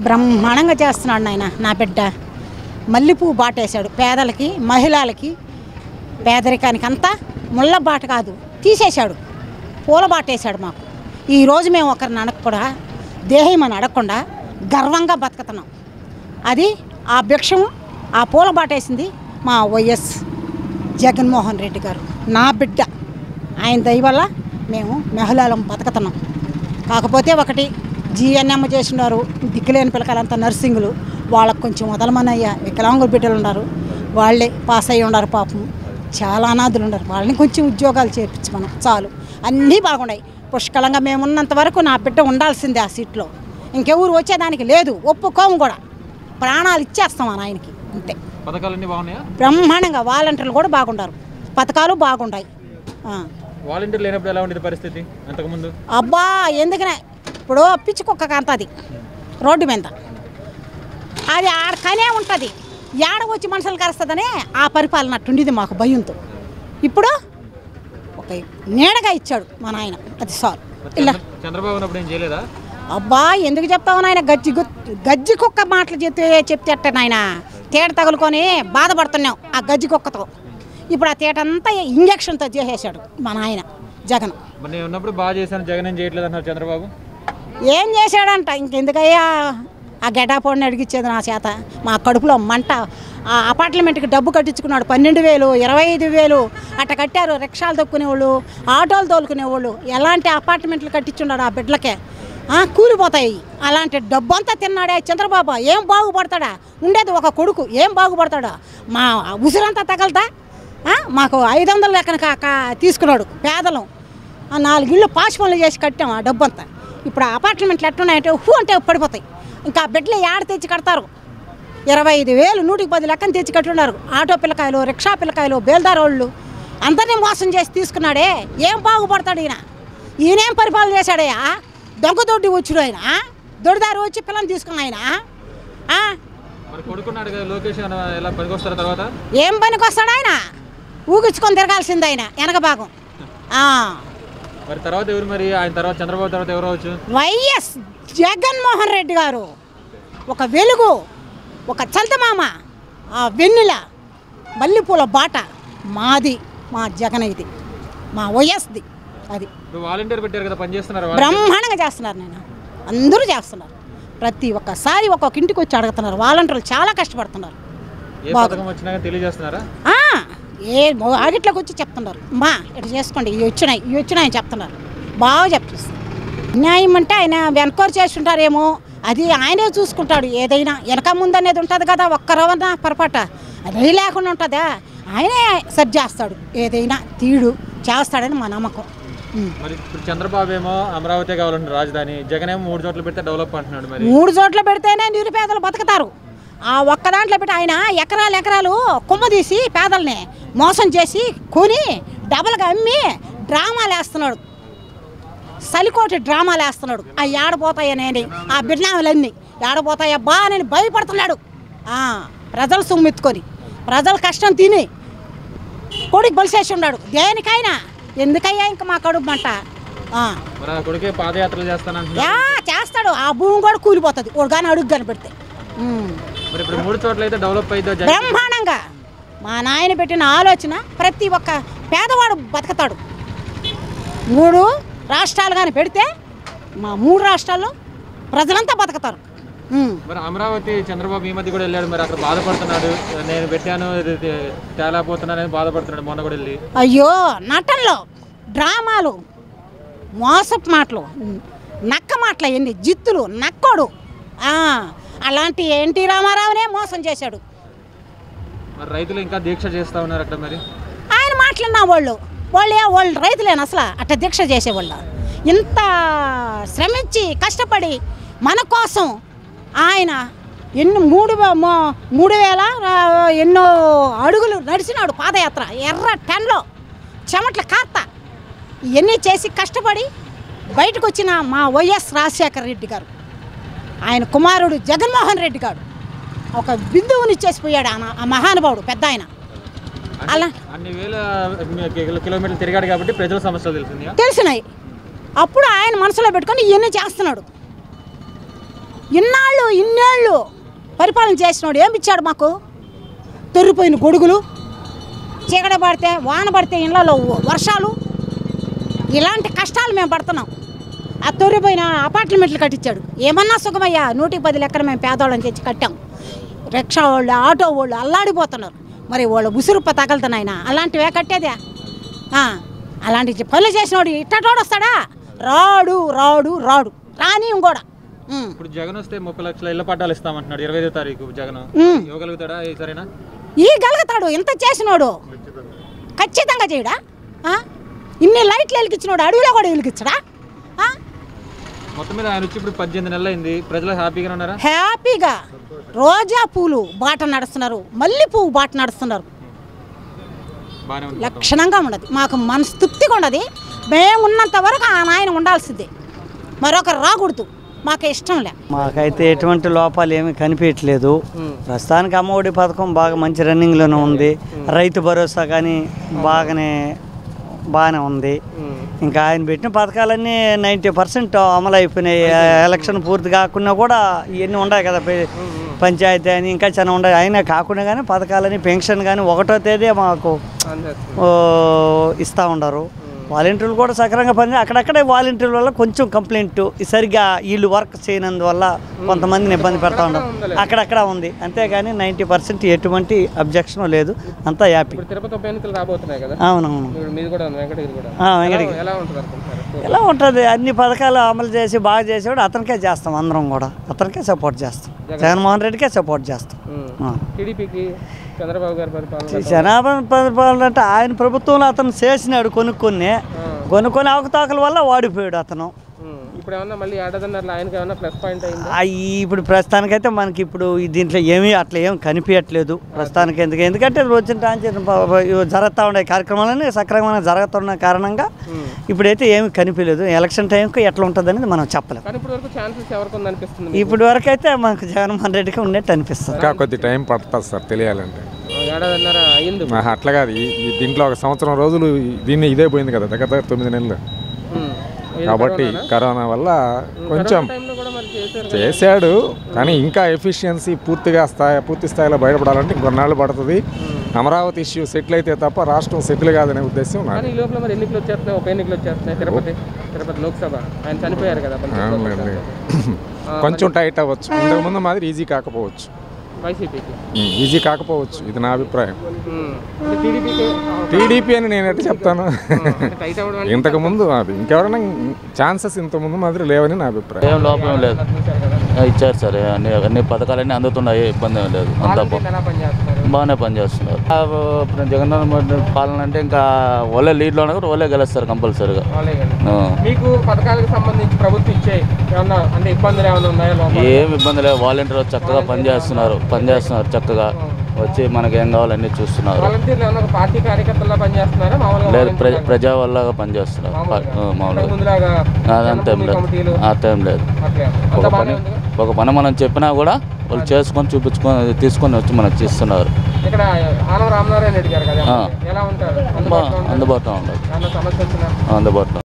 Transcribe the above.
బ్రహ్మాండంగా చేస్తున్నాడు నాయన నా బిడ్డ మల్లెపువ్వు బాటేశాడు పేదలకి మహిళలకి పేదరికానికి అంతా ముళ్ళ బాట కాదు తీసేశాడు పూల బాటేశాడు మాకు ఈరోజు మేము ఒకరిని అడగకుండా దేహమని అడగకుండా గర్వంగా బతుకుతున్నాం అది ఆ భిక్షం ఆ పూల బాటేసింది మా వైఎస్ జగన్మోహన్ రెడ్డి గారు నా బిడ్డ ఆయన దయ వల్ల మేము మహిళలం బతుకుతున్నాం కాకపోతే ఒకటి జిఎన్ఎం చేసినారు దిక్కులేని పిల్లకాయలంతా నర్సింగులు వాళ్ళకు కొంచెం వదలమనయ్యా వికలాంగుల బిడ్డలు ఉన్నారు వాళ్ళే పాస్ అయ్యి ఉన్నారు పాపం చాలా అనాథులు ఉన్నారు వాళ్ళని కొంచెం ఉద్యోగాలు చేర్పించమనం చాలు అన్నీ బాగున్నాయి పుష్కలంగా మేము ఉన్నంత వరకు నా బిడ్డ ఉండాల్సిందే ఆ సీట్లో ఇంకెవరు వచ్చేదానికి లేదు ఒప్పుకోము కూడా ప్రాణాలు ఇచ్చేస్తాం ఆ నాయనకి అంతే పథకాలన్నీ బాగున్నాయా బ్రహ్మాండంగా వాలంటీర్లు కూడా బాగుంటారు పథకాలు బాగుంటాయి ఆ. వాలంటీర్ లేనప్పుడు ఎలా ఉండేది పరిస్థితి అంతకుముందు అబ్బా ఎందుకనే ఇప్పుడు పిచ్చి కుక్క కంతది రోడ్డు మీద అది ఆడ కనే ఉంటుంది ఏడ వచ్చి మనుషులు కరుస్తుందనే ఆ పరిపాలన అట్టుండేది మాకు భయంతో ఇప్పుడు ఒక నీడగా ఇచ్చాడు మా నాయన అది సార్ మరి ఇలా చంద్ర- చంద్రబాబు ఉన్నప్పుడు ఏం చేయలేదా అబ్బా ఎందుకు చెప్తావు నాయన గజ్జి గు- గజ్జి కుక్క మాటలు చెప్తే చెప్తే అట్ట నాయన తేట తగులుకొని బాధపడుతున్నాం ఆ గజ్జి కుక్కతో ఇప్పుడు ఆ తేట అంతా ఇంజక్షన్తో చేసేసాడు మా నాయన జగన్ మరి నేను ఉన్నప్పుడు బాగా చేశాను జగన్ ఏం చేయట్లేదు అన్నారు చంద్రబాబు ఏం చేశాడంట ఇంకెందుకయ్యా ఆ గెటాపోడిని అడిగిచ్చేది నా చేత మా కడుపులో మంట ఆ అపార్ట్మెంట్కి డబ్బు కట్టించుకున్నాడు పన్నెండు వేలు ఇరవై ఐదు వేలు అట్ట కట్టారు రిక్షాలు తొక్కునేవాళ్ళు ఆటోలు తోలుకునేవాళ్ళు ఎలాంటి అపార్ట్మెంట్లు కట్టించున్నాడు ఆ బిడ్డలకే ఆ, కూలిపోతాయి అలాంటి డబ్బు అంతా తిన్నాడే చంద్రబాబు ఏం బాగుపడతాడా ఉండేది ఒక కొడుకు ఏం బాగుపడతాడా మా ఉసిరంతా తగలదా ఆ, మాకు ఐదు వందల లెక్కన కాక తీసుకున్నాడు పేదలం ఆ నాలుగు ఇళ్ళు పాసి పనులు చేసి కట్టాం ఆ డబ్బు అంతా ఇప్పుడు ఆ అపార్ట్మెంట్లు ఎట్టున్నాయంటే హూ అంటే పడిపోతాయి ఇంకా ఆ బిడ్డలు ఏడ తెచ్చి కడతారు ఇరవై ఐదు వేలు నూటికి పది లెక్కన తెచ్చి కట్టున్నారు ఆటో పిల్లకాయలు రిక్షా పిల్లకాయలు బేల్దార్ వాళ్ళు అందరినీ మోసం చేసి తీసుకున్నాడే ఏం బాగుపడతాడు ఈయన ఈయనేం పరిపాలన చేశాడయ్యా దొంగ దొడ్డి వచ్చుడు ఆయన దొడిదారు వచ్చి పిల్లని తీసుకున్న ఆయన ఆ? మరి కొడుకున్నాడు కదా లోకేష్ అన్న ఎలా పనికొస్తారు తర్వాత ఏం పనికి వస్తాడు ఆయన ఊగించుకొని తిరగాల్సింది ఆయన వెనక భాగం ఆ. మరి తర్వాత ఎవరు మరి ఆయన తర్వాత చంద్రబాబు తర్వాత ఎవరు అవచ్చు వైఎస్ జగన్మోహన్ రెడ్డి గారు ఒక వెలుగు ఒక చందమామ ఆ వెన్నెల మల్లెపూల బాట మాది మా జగన్ ఇది మా వైఎస్ది అది ఇప్పుడు వాలంటీర్ పెట్టారు కదా పని చేస్తున్నారు బ్రహ్మాండంగా చేస్తున్నారు నేను అందరూ చేస్తున్నారు ప్రతి ఒక్కసారి ఒక్కొక్క ఇంటికి వచ్చి అడుగుతున్నారు వాలంటీర్లు చాలా కష్టపడుతున్నారు ఏ పథకం వచ్చినా కానీ తెలియజేస్తున్నారా ఆ, ఏ మొ- ఆడిట్లోకి వచ్చి చెప్తున్నారు మా ఇటు చేసుకోండి ఇవి వచ్చినాయి ఇవి వచ్చినాయి అని చెప్తున్నారు బాగా చెప్పిస్తారు న్యాయం అంటే ఆయన వెనకోరు చేస్తుంటారేమో అది ఆయనే చూసుకుంటాడు ఏదైనా వెనక ముందు అనేది ఉంటుంది కదా ఒక్క రవన పొరపాట అది లేకుండా ఉంటుందా ఆయనే సరి చేస్తాడు ఏదైనా తీడు చేస్తాడని మా నమ్మకం ఉం. మరి ఇప్పుడు చంద్రబాబు ఏమో అమరావతి కావాలంటే రాజధాని జగన్ ఏమో మూడు చోట్ల పెడితే డెవలప్ అంటున్నాడు మరి మూడు చోట్ల పెడితేనే నిరుపేదలు బతుకుతారు ఆ ఒక్క దాంట్లో పెట్టి ఆయన ఎకరాలు ఎకరాలు కుమ్మ తీసి పేదల్ని మోసం చేసి కొని డబల్గా అమ్మి డ్రామాలు వేస్తున్నాడు సలికోటి డ్రామాలు వేస్తున్నాడు ఆ ఏడపోతాయనేది ఆ బిడ్నాములన్నీ ఏడపోతాయబ్బా అని భయపడుతున్నాడు ఆ, ప్రజలు సొమ్మెత్తుకొని ప్రజల కష్టం తిని కొడుకు బలిసేసి ఉన్నాడు దేనికైనా ఎందుకయ్యా ఇంకా మా కడుపు మంట ఆ. మరి ఆ కొడుకే పాదయాత్రలు చేస్తానంటున్నాడు యా చేస్తాడు ఆ భూమి కూడా కూలిపోతుంది వాడు కానీ అడుగు కనిపెడితే ఉమ్. మరి ఇప్పుడు మూడు చోట్ల అయితే డెవలప్ అయితే జగన్ బ్రహ్మాండంగా మా నాయన పెట్టిన ఆలోచన ప్రతి ఒక్క పేదవాడు బతుకుతాడు మూడు రాష్ట్రాలు కానీ పెడితే మా మూడు రాష్ట్రాల్లో ప్రజలంతా బతుకుతారు ఉమ్. మరి అమరావతి చంద్రబాబు ఈ మధ్య కూడా వెళ్ళాడు మరి అక్కడ బాధపడుతున్నాడు నేను పెట్టాను ఇది తే- తేలేకపోతున్నానని బాధపడుతున్నాడు మొన్న కూడా వెళ్ళి అయ్యో నటనలో డ్రామాలు మోసపు మాటలు నక్క మాటలు ఎన్ని జిత్తులు నక్కోడు ఆ, అలాంటి ఎన్టీ రామారావునే మోసం చేశాడు మరి రైతులు ఇంకా దీక్ష చేస్తా ఉన్నారు అక్కడ మరి ఆయన మాట్లాడిన వాళ్ళు వాళ్ళే వాళ్ళు రైతులేను అసలు అట్ట దీక్ష చేసేవాళ్ళు ఇంత శ్రమించి కష్టపడి మన కోసం ఆయన ఎన్ని మూడు వే- మో- మూడు వేల ఆ, ఎన్నో అడుగులు నడిచినాడు పాదయాత్ర ఎర్ర టెన్లో చెమట్ల కార్త ఇవన్నీ చేసి కష్టపడి బయటకు వచ్చిన మా వైఎస్ రాజశేఖర రెడ్డి గారు ఆయన కుమారుడు జగన్మోహన్ రెడ్డి గారు ఒక బిందువుని చేసిపోయాడు ఆయన ఆ మహానుభావుడు పెద్ద ఆయన అన్ని- అలా అన్ని వేల కిలో- కిలోమీటర్లు తిరిగాడు కాబట్టి ప్రజల సమస్యలు తెలిసింది తెలిసినాయి అప్పుడు ఆయన మనసులో పెట్టుకొని ఇవన్నీ చేస్తున్నాడు ఇన్నాళ్ళు ఇన్నేళ్ళు పరిపాలన చేసినోడు ఏమి ఇచ్చాడు మాకు తొర్రిపోయిన గొడుగులు చీకట పడితే వాన పడితే ఇళ్ళలో వర్షాలు ఇలాంటి కష్టాలు మేము పడుతున్నాం ఆ తొర్రిపోయిన అపార్ట్మెంట్లు కట్టించాడు ఏమన్నా సుఖమయ్యా నూటికి పది లెక్కన మేము పేదవాళ్ళని తెచ్చి కట్టాం రిక్షా వాళ్ళు ఆటో వాళ్ళు అల్లాడిపోతున్నారు మరి వాళ్ళు ఉసురుప్ప తగలుతున్నాయినా అలాంటివే కట్టేదే ఆ, అలాంటి పనులు చేసినోడు ఇట్టటోడు వస్తాడా రాడు రాడు రాడు రాని కూడా ఉమ్. ఇప్పుడు జగన్ వస్తే ముప్పై లక్షల ఇళ్ల పట్టాలు ఇస్తామంటున్నాడు ఇరవై ఐదో తారీఖు జగన్ ఉమ్. ఇవ్వగలుగుతాడా సరేనా ఈ గలుగుతాడు ఇంత చేసినోడు ఖచ్చితంగా చేయడా ఆ? ఇన్ని లైట్లు వెలిగించినోడు అడవిలో కూడా వెలిగించడా ఆ? మొత్తం మీద ఆయన వచ్చి ఇప్పుడు పద్దెనిమిది నెలలు అయింది ప్రజలు హ్యాపీగా ఉన్నారా హ్యాపీగా రోజా పూలు బాట నడుస్తున్నారు మల్లె పువ్వు బాట నడుస్తున్నారు బాగానే ఉంది లక్షణంగా ఉండదు మాకు మనస్తృప్తిగా ఉండదు మేము ఉన్నంత వరకు ఆ నాయన ఉండాల్సిందే మరొకరు రాకూడదు మాకు ఇష్టం లే మాకైతే ఎటువంటి లోపాలు ఏమీ కనిపించట్లేదు ప్రస్తుతానికి అమ్మఒడి పథకం బాగా మంచి రన్నింగ్లోనే ఉంది రైతు భరోసా కానీ బాగానే బాగానే ఉంది ఇంకా ఆయన పెట్టిన పథకాలన్నీ నైంటీ పర్సెంట్ అమలు అయిపోయినాయి ఎలక్షన్ పూర్తి కాకుండా కూడా ఇవన్నీ ఉన్నాయి కదా పే- పంచాయతీ అని ఇంకా చాలా ఉన్నాయి అయినా కాకుండా కానీ పథకాలని పెన్షన్ కానీ ఒకటో తేదీ మాకు ఓ, ఇస్తూ ఉండరు వాలంటీర్లు కూడా సక్రమంగా పని అక్కడక్కడే వాలంటీర్ల వల్ల కొంచెం కంప్లైంట్ సరిగ్గా వీళ్ళు వర్క్ చేయనందువల్ల కొంతమందిని ఇబ్బంది పెడతా ఉండరు అక్కడక్కడ ఉంది అంతేగాని నైంటీ పర్సెంట్ ఎటువంటి అబ్జెక్షన్ లేదు అంతా హ్యాపీ ఇప్పుడు తిరుపతి ఉప ఎన్నికలు రాబోతున్నాయి కదా అవునవును ఇప్పుడు మీది కూడా ఉంది, వెంకటగిరి కూడా ఆ, వెంకటగిరి. ఎలా- ఎలా ఉంటుంది అనుకుంటున్నారు ఎలా ఉంటుంది అన్ని పథకాలు అమలు చేసి బాగా చేసేవాడు అతనికే చేస్తాం అందరం కూడా అతనికే సపోర్ట్ చేస్తాం జగన్మోహన్ రెడ్డికే సపోర్ట్ చేస్తాం ఆ. టీడీపీకి చంద్రబాబు గారి పరిపాలన జనాభా పరిపాలన అంటే ఆయన ప్రభుత్వంలో అతను చేసినాడు కొనుక్కొని కొనుక్కొని అవకతవకల వల్ల వాడిపోయాడు అతను ఉమ్. ఇప్పుడు ఏమన్నా మళ్ళీ ఏడాదిన్నరలో ఆయనకి ఏమన్నా ప్లస్ పాయింట్ అయింది ఆ ఈ ఇప్పుడు ప్రస్తుతానికైతే మనకి ఇప్పుడు ఈ దీంట్లో ఏమీ అట్లా ఏం కనిపించట్లేదు ప్రస్తుతానికి ఎందుకు ఎందుకంటే వచ్చిన టాంచి జరుగుతూ ఉండే కార్యక్రమాలన్నీ సక్రమంగా జరుగుతున్న కారణంగా ఇప్పుడైతే ఏమీ కనిపించలేదు ఎలక్షన్ టైంకి ఎట్లా ఉంటుంది అనేది మనం చెప్పలేం కానీ ఇప్పుడు వరకు ఛాన్సెస్ ఎవరికి ఉంది అనిపిస్తుంది ఇప్పటి వరకు అయితే మనకు జగన్మోహన్ రెడ్డికి ఉన్నట్టు అనిపిస్తుంది ఇంకా కొద్ది టైం పడుతుంది సార్ తెలియాలంటే ఏడాదిన్నర అయింది ఆహా, అట్లా కాదు ఈ ఈ దీంట్లో ఒక సంవత్సరం రోజులు దీన్ని ఇదే పోయింది కదా దగ్గర దగ్గర తొమ్మిది నెలలు ఉమ్. ఏది కాబట్టి కరోనానా? కరోనా వల్ల కొంచెం కరోనా టైంలో కూడా మరి చేశారు చేశాడు కానీ ఇంకా ఎఫిషియన్సీ పూర్తిగా స్థాయి పూర్తి స్థాయిలో బయటపడాలంటే ఇంకొన్నాళ్ళు పడుతుంది అమరావతి ఇష్యూ సెటిల్ అయితే తప్ప రాష్ట్రం సెటిల్ కాదనే ఉద్దేశం నాకు కానీ ఈ లోపల మరి ఎన్నికలు వచ్చేస్తున్నాయి ఉప ఎన్నికలు వచ్చేస్తున్నాయి తిరుపతి తిరుపతి లోక్సభ ఆయన చనిపోయారు కదా పంతొమ్మిది అవునులేండి. కొంచెం టైట్ అవ్వచ్చు ఇంతకుముందు మాదిరి ఈజీ కాకపోవచ్చు వైసీపీకి ఉమ్, ఈజీ కాకపోవచ్చు ఇది నా అభిప్రాయం ఉమ్. అంటే టీడీపీకి టీడీపీ అని నేను ఎట్లా చెప్తాను అంటే టైట్ అవ్వడం అంటే ఇంతకు ముందు అది ఇంకెవరైనా ఛాన్సెస్ ఇంత ముందు మాదిరి లేవని నా అభిప్రాయం ఏం లోపం లేదు చూశారు కదా ఆ, ఇచ్చారు సార్ అన్ని అన్ని పథకాలన్నీ అందుతున్నాయి ఇబ్బంది ఏం లేదు అంతా బా- వాలంటీర్లు ఎలా పనిచేస్తున్నారు బాగానే పనిచేస్తున్నారు ఆ, ఇప్పుడు జగన్మోహన్ రెడ్డి పాలన అంటే ఇంకా వాళ్ళే లీడ్లో ఉన్నా కూడా వాళ్ళే గెలుస్తారు కంపల్సరీగా వాళ్ళే కదా. ఆ. మీకు పథకాలకు సంబంధించి ప్రభుత్వం ఇచ్చే ఏమన్నా అంటే ఇబ్బందులు ఏమైనా ఉన్నాయా లోపల ఏం ఇబ్బంది లేదు వాలంటీర్ చక్కగా పనిచేస్తున్నారు పనిచేస్తున్నారు చక్కగా వచ్చి మనకి ఏం కావాలో అన్నీ చూస్తున్నారు వాలంటీర్లు ఏమన్నా ఒక పార్టీ కార్యకర్తల్లా పనిచేస్తున్నారా మామూలుగా లేదు ప్ర వాలంటీర్లు ప్రజా వల్లగా పనిచేస్తున్నారు ప- ఆ, అంతకు మామూలుగా ముందులాగా అదంతా ఏం జనభూమి లేదు కమిటీలు అంత ఏం లేదు అట్లే ఒక అంత పని బాగానే ఉందిగా ఒక పని మనం చెప్పినా కూడా వాళ్ళు చేసుకొని చూపించుకొని తీసుకొని వచ్చి మనకు ఇస్తున్నారు ఇక్కడ ఆనం రామనారాయణ రెడ్డి గారు కదా ఆ. ఎలా ఉంటారు బా అందుబాటులో ఉంటారా? అందుబాటులో ఉండదు ఏమన్నా సమస్య వచ్చినా అందుబాటులో